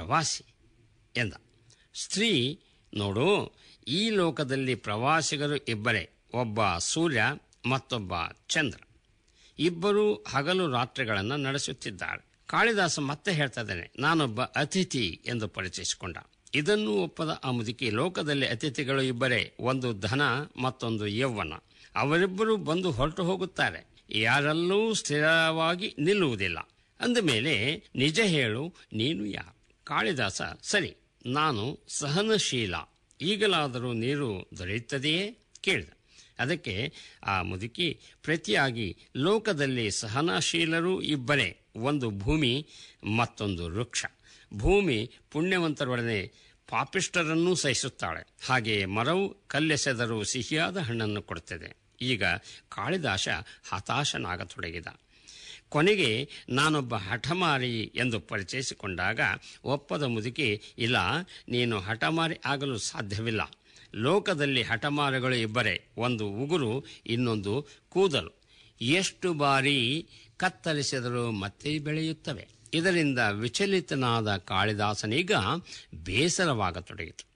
ಪ್ರವಾಸಿ ಎಂದ ಸ್ತ್ರೀ ನೋಡು ಈ ಲೋಕದಲ್ಲಿ ಪ್ರವಾಸಿಗರು ಇಬ್ಬರೇ ಒಬ್ಬ ಸೂರ್ಯ ಮತ್ತೊಬ್ಬ ಚಂದ್ರ ಇಬ್ಬರು ಹಗಲು ರಾತ್ರಿಗಳನ್ನು ನಡೆಸುತ್ತಿದ್ದಾರೆ ಕಾಳಿದಾಸ ಮತ್ತೆ ಹೇಳ್ತಾ ಇದ್ದಾನೆ ನಾನೊಬ್ಬ ಅತಿಥಿ ಎಂದು ಪರಿಚಯಿಸಿಕೊಂಡ ಇದನ್ನು ಒಪ್ಪದ ಆ ಮುದುಕಿ ಲೋಕದಲ್ಲಿ ಅತಿಥಿಗಳು ಇಬ್ಬರೇ ಒಂದು ಧನ ಮತ್ತೊಂದು ಯೌವನ ಅವರಿಬ್ಬರು ಬಂದು ಹೊರಟು ಹೋಗುತ್ತಾರೆ ಯಾರಲ್ಲೂ ಸ್ಥಿರವಾಗಿ ನಿಲ್ಲುವುದಿಲ್ಲ ಅಂದಮೇಲೆ ನಿಜ ಹೇಳು ನೀನು ಯಾರು ಕಾಳಿದಾಸ ಸರಿ ನಾನು ಸಹನಶೀಲ ಈಗಲಾದರೂ ನೀರು ದೊರೆಯುತ್ತದೆಯೇ ಕೇಳಿದ ಅದಕ್ಕೆ ಆ ಮುದುಕಿ ಪ್ರತಿಯಾಗಿ ಲೋಕದಲ್ಲಿ ಸಹನಶೀಲರು ಇಬ್ಬರೇ ಒಂದು ಭೂಮಿ ಮತ್ತೊಂದು ವೃಕ್ಷ ಭೂಮಿ ಪುಣ್ಯವಂತರೊಡನೆ ಪಾಪಿಷ್ಟರನ್ನೂ ಸಹಿಸುತ್ತಾಳೆ ಹಾಗೆಯೇ ಮರವು ಕಲ್ಲೆಸೆದರೂ ಸಿಹಿಯಾದ ಹಣ್ಣನ್ನು ಕೊಡುತ್ತದೆ ಈಗ ಕಾಳಿದಾಸ ಹತಾಶನಾಗತೊಡಗಿದ ಕೊನೆಗೆ ನಾನೊಬ್ಬ ಹಠಮಾರಿ ಎಂದು ಪರಿಚಯಿಸಿಕೊಂಡಾಗ ಒಪ್ಪದ ಮುದುಕಿ ಇಲ್ಲ ನೀನು ಹಠಮಾರಿ ಆಗಲು ಸಾಧ್ಯವಿಲ್ಲ ಲೋಕದಲ್ಲಿ ಹಠಮಾರಿಗಳು ಇಬ್ಬರೇ ಒಂದು ಉಗುರು ಇನ್ನೊಂದು ಕೂದಲು ಎಷ್ಟು ಬಾರಿ ಕತ್ತರಿಸಿದರೂ ಮತ್ತೆ ಬೆಳೆಯುತ್ತವೆ ಇದರಿಂದ ವಿಚಲಿತನಾದ ಕಾಳಿದಾಸನೀಗ ಬೇಸರವಾಗತೊಡಗಿತು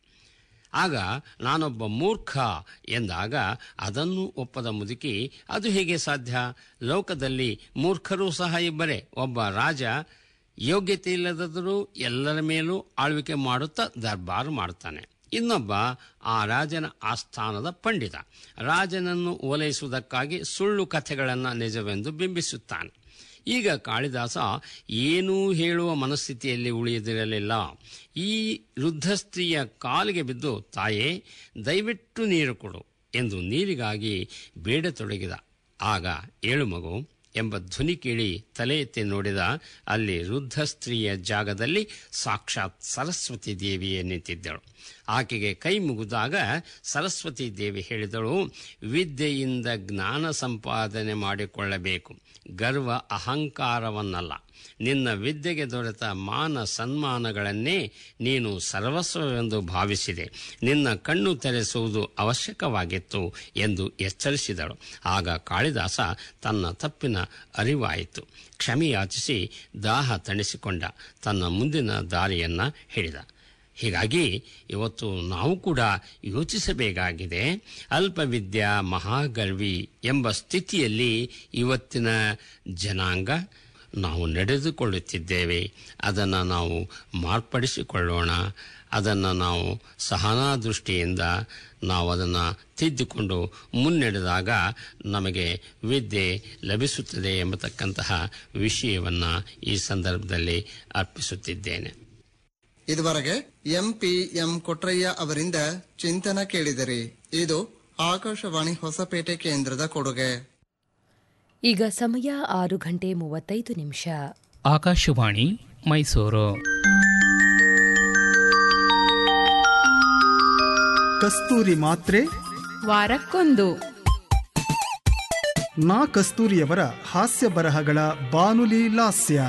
ಆಗ ನಾನೊಬ್ಬ ಮೂರ್ಖ ಎಂದಾಗ ಅದನ್ನು ಒಪ್ಪದ ಮುದುಕಿ ಅದು ಹೇಗೆ ಸಾಧ್ಯ ಲೋಕದಲ್ಲಿ ಮೂರ್ಖರೂ ಸಹ ಇಬ್ಬರೇ ಒಬ್ಬ ರಾಜ ಯೋಗ್ಯತೆ ಇಲ್ಲದಾದರೂ ಎಲ್ಲರ ಮೇಲೂ ಆಳ್ವಿಕೆ ಮಾಡುತ್ತಾ ದರ್ಬಾರು ಮಾಡುತ್ತಾನೆ ಇನ್ನೊಬ್ಬ ಆ ರಾಜನ ಆಸ್ಥಾನದ ಪಂಡಿತ ರಾಜನನ್ನು ಓಲೈಸುವುದಕ್ಕಾಗಿ ಸುಳ್ಳು ಕಥೆಗಳನ್ನು ನಿಜವೆಂದು ಬಿಂಬಿಸುತ್ತಾನೆ ಈಗ ಕಾಳಿದಾಸ ಏನೂ ಹೇಳುವ ಮನಸ್ಥಿತಿಯಲ್ಲಿ ಉಳಿಯದಿರಲಿಲ್ಲ ಈ ವೃದ್ಧ ಸ್ತ್ರೀಯ ಕಾಲಿಗೆ ಬಿದ್ದು ತಾಯೇ ದಯವಿಟ್ಟು ನೀರು ಕೊಡು ಎಂದು ನೀರಿಗಾಗಿ ಬೇಡತೊಡಗಿದ ಆಗ ಏಳು ಮಗು ಎಂಬ ಧ್ವನಿ ಕೇಳಿ ತಲೆ ಎತ್ತಿ ನೋಡಿದ ಅಲ್ಲಿ ವೃದ್ಧ ಸ್ತ್ರೀಯ ಜಾಗದಲ್ಲಿ ಸಾಕ್ಷಾತ್ ಸರಸ್ವತಿ ದೇವಿಯೇ ನಿಂತಿದ್ದಳು ಆಕೆಗೆ ಕೈ ಮುಗಿದಾಗ ಸರಸ್ವತಿ ದೇವಿ ಹೇಳಿದಳು ವಿದ್ಯೆಯಿಂದ ಜ್ಞಾನ ಸಂಪಾದನೆ ಮಾಡಿಕೊಳ್ಳಬೇಕು ಗರ್ವ ಅಹಂಕಾರವನ್ನಲ್ಲ ನಿನ್ನ ವಿದ್ಯೆಗೆ ದೊರೆತ ಮಾನ ಸನ್ಮಾನಗಳನ್ನೇ ನೀನು ಸರ್ವಸ್ವವೆಂದು ಭಾವಿಸಿದೆ ನಿನ್ನ ಕಣ್ಣು ತೆರೆಸುವುದು ಅವಶ್ಯಕವಾಗಿತ್ತು ಎಂದು ಎಚ್ಚರಿಸಿದಳು ಆಗ ಕಾಳಿದಾಸ ತನ್ನ ತಪ್ಪಿನ ಅರಿವಾಯಿತು ಕ್ಷಮೆಯಾಚಿಸಿ ದಾಹ ತಣಿಸಿಕೊಂಡ ತನ್ನ ಮುಂದಿನ ದಾರಿಯನ್ನ ಹೇಳಿದ ಹೀಗಾಗಿ ಇವತ್ತು ನಾವು ಕೂಡ ಯೋಚಿಸಬೇಕಾಗಿದೆ ಅಲ್ಪವಿದ್ಯಾ ಮಹಾಗರ್ವಿ ಎಂಬ ಸ್ಥಿತಿಯಲ್ಲಿ ಇವತ್ತಿನ ಜನಾಂಗ ನಾವು ನಡೆದುಕೊಳ್ಳುತ್ತಿದ್ದೇವೆ ಅದನ್ನು ನಾವು ಮಾರ್ಪಡಿಸಿಕೊಳ್ಳೋಣ ಅದನ್ನು ನಾವು ಸಹನಾ ದೃಷ್ಟಿಯಿಂದ ನಾವು ಅದನ್ನು ತಿದ್ದಿಕೊಂಡು ಮುನ್ನಡೆದಾಗ ನಮಗೆ ವಿದ್ಯೆ ಲಭಿಸುತ್ತದೆ ಎಂಬತಕ್ಕಂತಹ ವಿಷಯವನ್ನು ಈ ಸಂದರ್ಭದಲ್ಲಿ ಅರ್ಪಿಸುತ್ತಿದ್ದೇನೆ ಇದುವರೆಗೆ ಎಂಪಿ ಎಂ ಕೊಟ್ರಯ್ಯ ಅವರಿಂದ ಚಿಂತನ ಕೇಳಿದಿರಿ ಇದು ಆಕಾಶವಾಣಿ ಹೊಸಪೇಟೆ ಕೇಂದ್ರದ ಕೊಡುಗೆ ಈಗ ಸಮಯ ಆರು ಗಂಟೆ ಮೂವತ್ತೈದು ನಿಮಿಷ ಆಕಾಶವಾಣಿ ಮೈಸೂರು ಕಸ್ತೂರಿ ಮಾತ್ರೆ ವಾರಕ್ಕೊಂದು ನಾ ಕಸ್ತೂರಿಯವರ ಹಾಸ್ಯ ಬರಹಗಳ ಬಾನುಲಿ ಲಾಸ್ಯ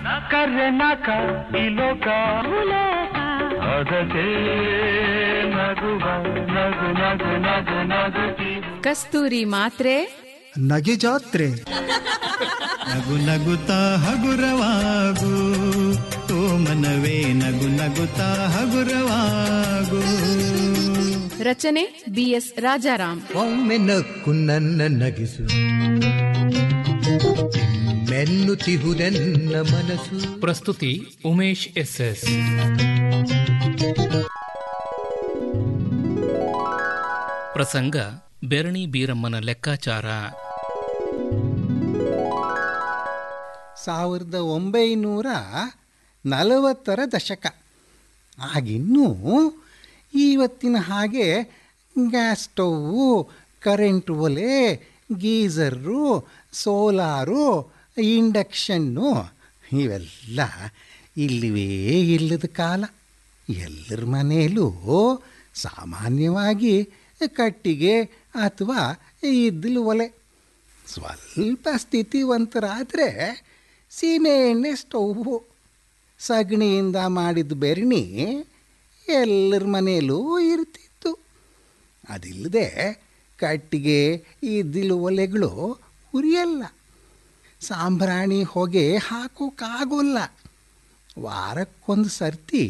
ಕಸ್ತೂರಿ ಮಾತ್ರೆ ನಗೆ ಜಾತ್ರೆ ನಗು ನಗುತ್ತಾ ಹಗುರವಾಗು ಓ ಮನವೇ ನಗು ನಗುತ್ತಾ ಹಗುರವಾಗು ರಚನೆ ಬಿಎಸ್ ರಾಜಾರಾಮ್ ಒಮ್ಮೆ ನಕ್ಕು ನನ್ನ ನಗಿಸು ಮೆನ್ನುತ್ತಿಹುದೆನ್ನ ಮನಸ್ಸು ಪ್ರಸ್ತುತಿ ಉಮೇಶ್ ಎಸ್ ಎಸ್ ಪ್ರಸಂಗ ಬೆರಣಿ ಬೀರಮ್ಮನ ಲೆಕ್ಕಾಚಾರ ಸಾವಿರದ ಒಂಬೈನೂರ ನಲವತ್ತರ ದಶಕ ಆಗಿನ್ನೂ ಇವತ್ತಿನ ಹಾಗೆ ಗ್ಯಾಸ್ ಸ್ಟೌವು ಕರೆಂಟ್ ಒಲೆ ಗೀಸರು ಸೋಲಾರು ಇಂಡಕ್ಷನ್ನು ಇವೆಲ್ಲ ಇಲ್ಲವೇ ಇಲ್ಲದ ಕಾಲ ಎಲ್ಲರ ಮನೆಯಲ್ಲೂ ಸಾಮಾನ್ಯವಾಗಿ ಕಟ್ಟಿಗೆ ಅಥವಾ ಇದ್ದಲು ಒಲೆ ಸ್ವಲ್ಪ ಸ್ಥಿತಿವಂತರಾದರೆ ಸೀಮೆ ಎಣ್ಣೆ ಸ್ಟೌವು ಸಗಣಿಯಿಂದ ಮಾಡಿದ ಬೆರಣಿ ಎಲ್ಲರ ಮನೆಯಲ್ಲೂ ಇರ್ತಿತ್ತು ಅದಿಲ್ಲದೆ ಕಟ್ಟಿಗೆ ಇದ್ದಿಲು ಒಲೆಗಳು ಉರಿಯಲ್ಲ ಸಾಂಬ್ರಾಣಿ ಹೊಗೆ ಹಾಕೋಕ್ಕಾಗೋಲ್ಲ ವಾರಕ್ಕೊಂದು ಸರ್ತಿ